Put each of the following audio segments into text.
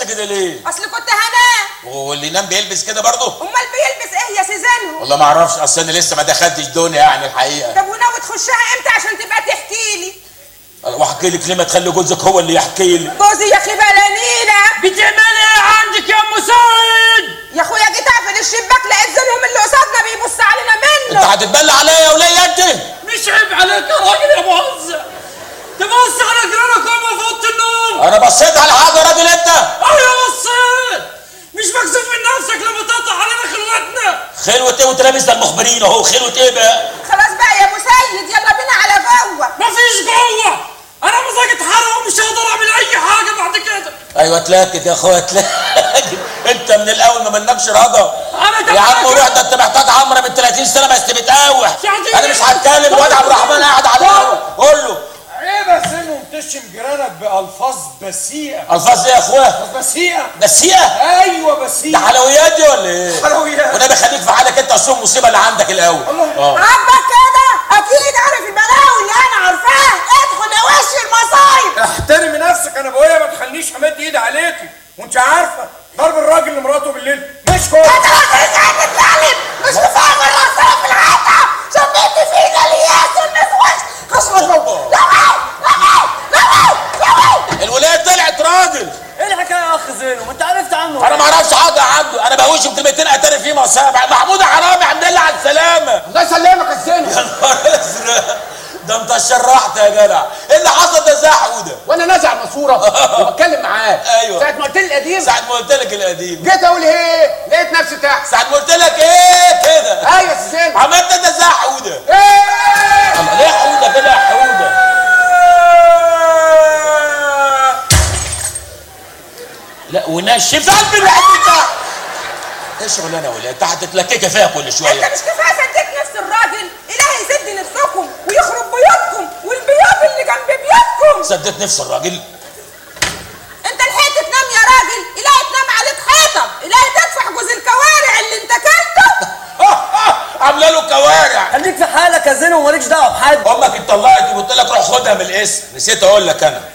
كده ليه اصل كنت هنام واللي ينام بيلبس كده برضه امال بيلبس ايه يا سيزانو والله ما اعرفش اصل انا لسه ما دخلتش دنيا يعني الحقيقه طب وناوي تخشها امتى عشان تبقى تحكي لي واحكي لك ليه ما تخلي جوزك هو اللي يحكي لي جوزي يا اخي بلانينا بتعملي ايه عندك يا ام سعيد يا اخويا جيت اقفل الشباك لقيت زينهم اللي قصادنا بيبص علينا انت منه هتتبلى عليا يا وليه انت مش عيب عليك يا راجل يا موزع تبص على جيرانك وهم في اوضه النوم انا بصيت على حاجه يا راجل انت ايوه بصيت مش مكسوف من نفسك لما تقطع علينا خلوتنا خلوة ايه وانت لابس ده المخبرين اهو خلوة ايه بقى خلاص بقى يا ابو سيد يلا بينا على جوه مفيش جوه انا مزاجي اتحرق ومش هقدر اعمل اي حاجه بعد كده ايوه اتلاكت يا اخويا اتلاكت انت من الاول ما منكش رضا انا يا عم تبعك. روح ده انت محتاج عمره من 30 سنه بس بتقاوح يعني انا مش هتكلم الواد عبد الرحمن قاعد على القهوه قول له عيب يا سنو تشتم جيرانك بألفاظ بسيئة الفاظ ايه يا اخويا بسيئة نسيئه أيوة ده بسيئة حلويات دي ولا ايه حلويات. وانا بخليك في حالك انت اصل المصيبه اللي عندك الاول اه عبك كده اكيد عارف البلاوي اللي انا عارفاها ادخل يا وش المصايب احترمي نفسك أنا بقولها ما تخليش أمد إيدي عليكي وأنت عارفة ضرب الراجل لمراته بالليل مش كويس انت راجل قاعد تتكلم مش كفايه مره اصرف في الحته شميت فينا الياس والنسوش خش خش لا لا لا الولايه طلعت راجل ايه الحكايه يا اخ زينو ما انت عرفت عنه انا ما اعرفش حاجه عنده انا بهوش بكلمتين اتاري فيه مصابع محمود حرامي الحمد لله على السلامه الله يسلمك يا سنو يا نهار ازرق ده انت اتشرحت يا جدع ايه اللي حصل ده ازاي يا حوده وانا نازل على الماسوره وبتكلم معاه أيوة. ساعه ما قلت لي القديم ساعه ما قلت لك القديم جيت اقول ايه لقيت نفسي تحت ساعه ما قلت لك ايه كده ايوه يا سيدي عملت انت ازاي يا حوده ايه الله ليه حوده كده يا حوده لا ونشف قلبي الواحد بتاع ايه شغلانه ولا انت هتتلككي فيها كل انت شويه مش كفايه سديت نفس الراجل الهي يسد نفسكم ويخرب بيوتكم والبيوت اللي جنب بيوتكم سدت نفس الراجل انت لحقت تنام يا راجل الهي تنام عليك حيطه الهي تدفع جوز الكوارع اللي انت كلته عامله له كوارع خليك في حالك يا زينو ومالكش دعوه بحد امك اتطلقت قلت لك روح خدها من الاسم نسيت اقول لك انا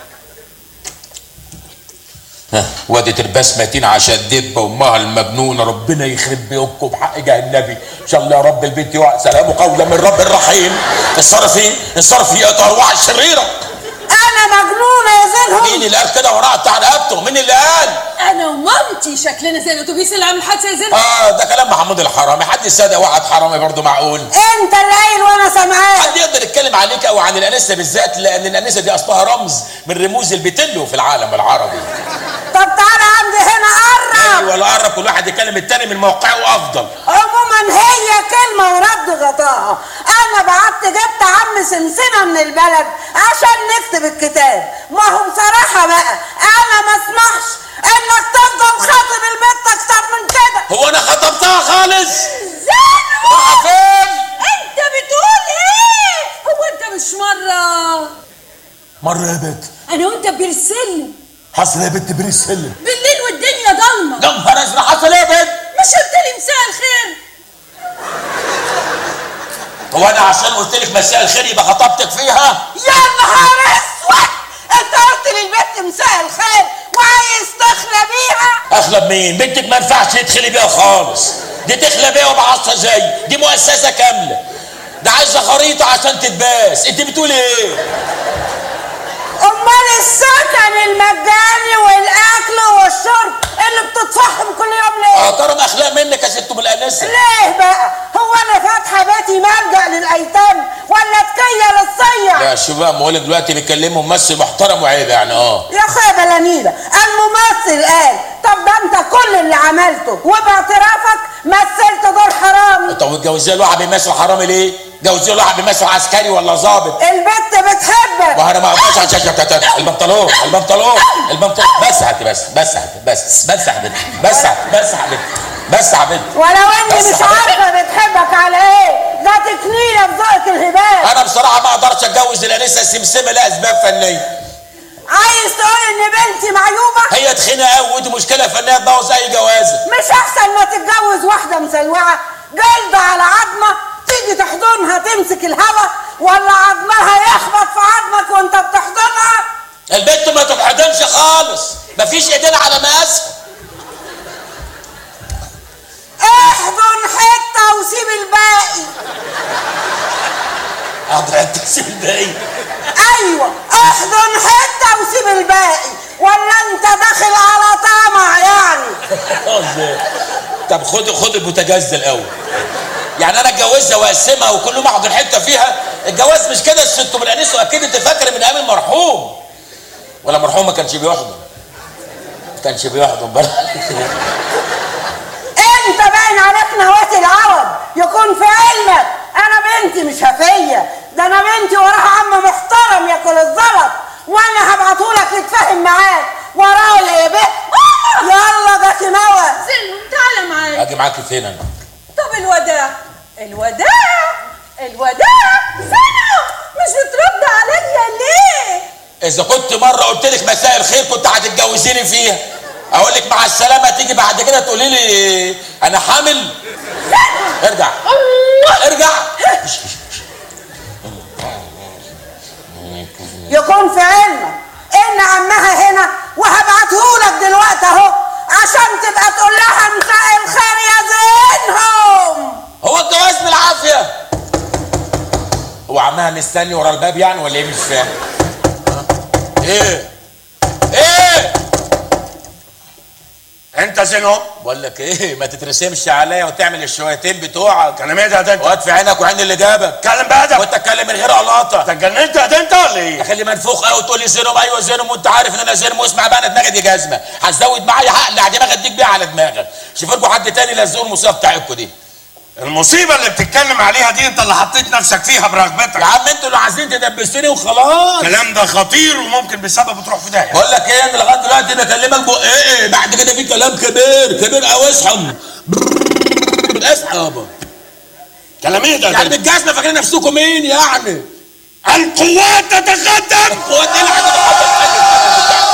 ها، وادي ترباس ماتين عشان دب امها المجنونه ربنا يخرب بيومكم بحق جاه النبي ان شاء الله يا رب البنت يقع سلام قولا من رب الرحيم اتصرفي اتصرفي يا ارواح الشريره انا مجنونه يا زينهم مين اللي قال كده وراء بتاع رقبته مين اللي قال انا ومامتي شكلنا زي الاتوبيس اللي عامل حادثه يا زين اه ده كلام محمود الحرامي حد يصدق واحد حرامي برضه معقول انت اللي قايل وانا سامعاك حد يقدر يتكلم عليك او عن الانسه بالذات لان الانسه دي اصلها رمز من رموز البتلو في العالم العربي طب تعالى عندي هنا قرب ولا قرب كل واحد يكلم التاني من موقعه افضل عموما هي كلمة ورد غطاها أنا بعت جبت عم سمسمة من البلد عشان نكتب الكتاب ما هو بصراحة بقى أنا ما اسمحش إنك تفضل خاطب البنت أكتر من كده هو انا خطبتها خالص زينو راح فين انت بتقول ايه هو انت مش مره مره يا بنت انا وانت بيرسلني حصل يا بنت بريس سلم بالليل والدنيا ضلمه يا نهار ازرق حصل ايه يا بنت مش قلت لي مساء الخير هو انا عشان قلت لك مساء الخير يبقى خطبتك فيها يا نهار أسود أنت قلت للبنت مساء الخير وعايز تخلى بيها اغلب مين بنتك ما ينفعش تدخلي بيها خالص دي تخلى بيها وبعصا زي دي مؤسسه كامله ده عايزه خريطه عشان تتباس انت بتقولي ايه امال السكن المجاني والاكل والشرب اللي بتدفعهم كل يوم ليه؟ اه كرم اخلاق منك يا ست ام الانسه ليه بقى؟ هو انا فاتحه بيتي ملجا للايتام ولا تكيه للصيع؟ يا شباب بقول لك دلوقتي بيكلموا ممثل محترم وعيب يعني اه يا اخويا بلانيده الممثل قال طب ده انت كل اللي عملته وباعترافك مثلت دور حرامي طب وتجوزيه الواحد بيمثل حرامي ليه؟ جوزيه الواحد بيمثل عسكري ولا ظابط؟ البت بتحبك ما انا ما اقدرش عشان البنطلون البنطلون البنطلون بس حبيبتي بس بس حبيبتي بس بس حبيبتي بس حبيبتي بس حبيبتي بس حبيبتي ولو اني بس مش يا حبيبي. عارفه بتحبك على ايه؟ ده تكنيله بذوقك الهبال انا بصراحه ما اقدرش اتجوز الانسه السمسمه لاسباب فنيه عايز تقول ان بنتي معيوبه؟ هي تخينه قوي ودي مشكله فنيه تبوظ اي جوازه مش احسن ما تتجوز واحده مسلوعه جلد على عظمه تيجي تحضنها تمسك الهوا ولا عظمها يخبط في عظمك وانت بتحضنها البنت ما تتحضنش خالص مفيش ايدين على مقاس احضن حته وسيب الباقي اقدر اتسم الباقي ايوه احضن حته وسيب الباقي ولا انت داخل على طمع يعني ازاي طب خد خد البوتاجاز ده الاول يعني انا اتجوزها واقسمها وكل يوم احضر حته فيها الجواز مش كده الست بالانيس واكيد انت فاكر من ايام المرحوم ولا المرحوم ما كانش بيحضن ما كانش بيحضن بل انت باين عليك نواه العرب يكون في علمك انا بنتي مش هفيه ده انا بنتي وراها عم محترم ياكل الزلط وانا هبعتهولك يتفاهم معاك ورايا يا بيه يلا ده كنوه سلم تعالى معايا اجي معاكي فين انا طب الوداع الوداع الوداع سلم مش بترد عليا ليه اذا كنت مره قلت لك مساء الخير كنت هتتجوزيني فيها اقول لك مع السلامه تيجي بعد كده تقولي لي انا حامل ارجع ارجع يكون في علمك ان عمها هنا وهبعتهولك دلوقتي اهو عشان تبقى تقول لها مساء الخير يا زينهم هو الجواز بالعافيه هو عمها مستني ورا الباب يعني ولا ايه مش فاهم ايه ايه انت زينهم بقول لك ايه ما تترسمش عليا وتعمل الشويتين بتوعك كلام ايه ده يا ده انت وقت في عينك وعين اللي جابك اتكلم بادب وانت اتكلم من غير قلاطه انت اتجننت يا ده انت ولا ايه خلي منفوخ قوي تقول لي زينهم ايوه زينهم وانت عارف ان انا زينهم واسمع بقى انا دماغي دي جزمه هتزود معايا عقل على دماغي اديك بيها على دماغك شوف لكم حد تاني لزقوا المصيبه بتاعتكم دي المصيبه اللي بتتكلم عليها دي انت اللي حطيت نفسك فيها يا برغبتك عم انتوا اللي عايزين تدبسوني وخلاص الكلام ده خطير وممكن بسببه تروح في داهيه بقول لك ايه انا لغايه دلوقتي بكلمك بق ايه بعد كده في كلام كبير كبير قوي اصحى اصحى يابا كلام ايه ده يعني ده بالجزمه فاكرين نفسكم مين يعني القوات تتقدم هو ده اللي حاجه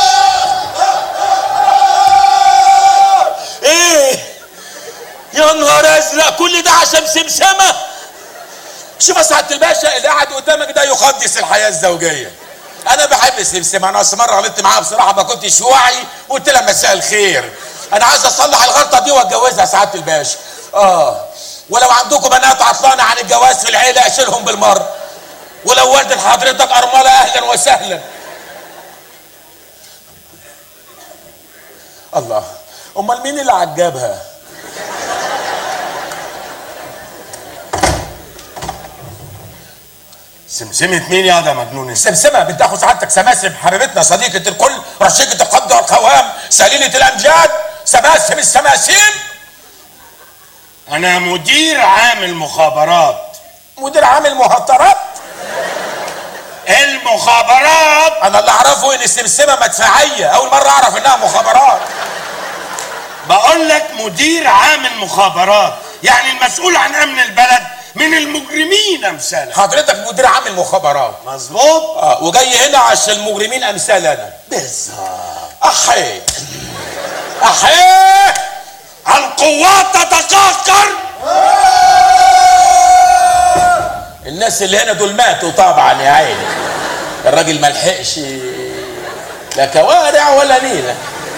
ايه يا نهار ازرق كل ده عشان سمسمه شوف يا سعاده الباشا اللي قاعد قدامك ده يقدس الحياه الزوجيه انا بحب السمسمه انا اصل مره غلطت معاها بصراحه ما كنتش واعي وقلت لها مساء الخير انا عايز اصلح الغلطه دي واتجوزها يا سعاده الباشا اه ولو عندكم بنات عطلانه عن الجواز في العيله اشيلهم بالمره ولو والدة حضرتك ارمله اهلا وسهلا الله امال مين اللي عجبها سمسمة مين يا ده مجنون انت؟ سمسمة بنت اخو سعادتك سماسم حبيبتنا صديقة الكل رشيقة القبض والقوام سليلة الامجاد سماسم السماسيم انا مدير عام المخابرات مدير عام مهطرات المخابرات انا اللي اعرفه ان السمسمة مدفعية اول مرة اعرف انها مخابرات بقول لك مدير عام المخابرات يعني المسؤول عن امن البلد من المجرمين امثالك حضرتك مدير عام المخابرات مظبوط اه وجاي هنا عشان المجرمين امثال انا بالظبط احي احي القوات تتقهقر الناس اللي هنا دول ماتوا طبعا يا عيني الراجل ما لحقش لا كوارع ولا نيله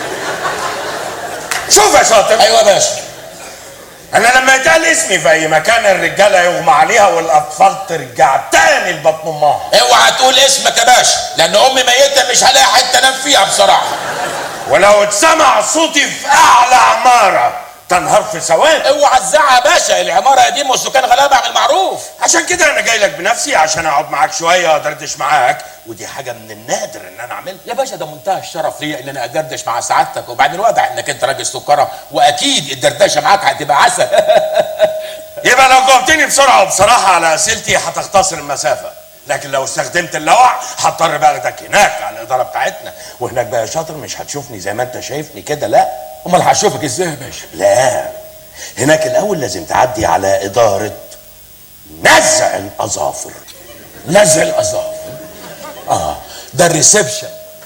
شوف يا شاطر ايوه يا باشا انا لما يتقال اسمي في اي مكان الرجاله يغمى عليها والاطفال ترجع تاني لبطن امها اوعى تقول اسمك يا باشا لان امي ميته مش هلاقي حته انام فيها بصراحه ولو اتسمع صوتي في اعلى عماره تنهار في ثواني اوعى تزعق يا باشا العماره قديمه والسكان غلابه عن المعروف عشان كده انا جاي لك بنفسي عشان اقعد معاك شويه وادردش معاك ودي حاجه من النادر ان انا اعملها يا باشا ده منتهى الشرف ليا ان انا ادردش مع سعادتك وبعدين واضح انك انت راجل سكره واكيد الدردشه معاك هتبقى عسل يبقى لو جاوبتني بسرعه وبصراحه على اسئلتي هتختصر المسافه لكن لو استخدمت اللوع هضطر باخدك هناك على الاداره بتاعتنا وهناك بقى يا شاطر مش هتشوفني زي ما انت شايفني كده لا امال هشوفك ازاي يا باشا لا هناك الاول لازم تعدي على اداره نزع الاظافر نزع الاظافر اه ده الريسبشن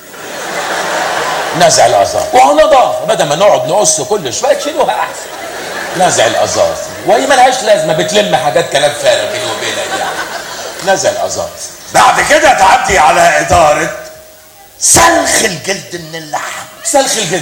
نزع الاظافر ونظافه بدل ما نقعد نقص كل شويه تشيلوها احسن نزع الاظافر وهي ملهاش لازمه بتلم حاجات كلام فارغ بيني وبينك يعني نزع الاظافر بعد كده تعدي على اداره سلخ الجلد من اللحم سلخ الجد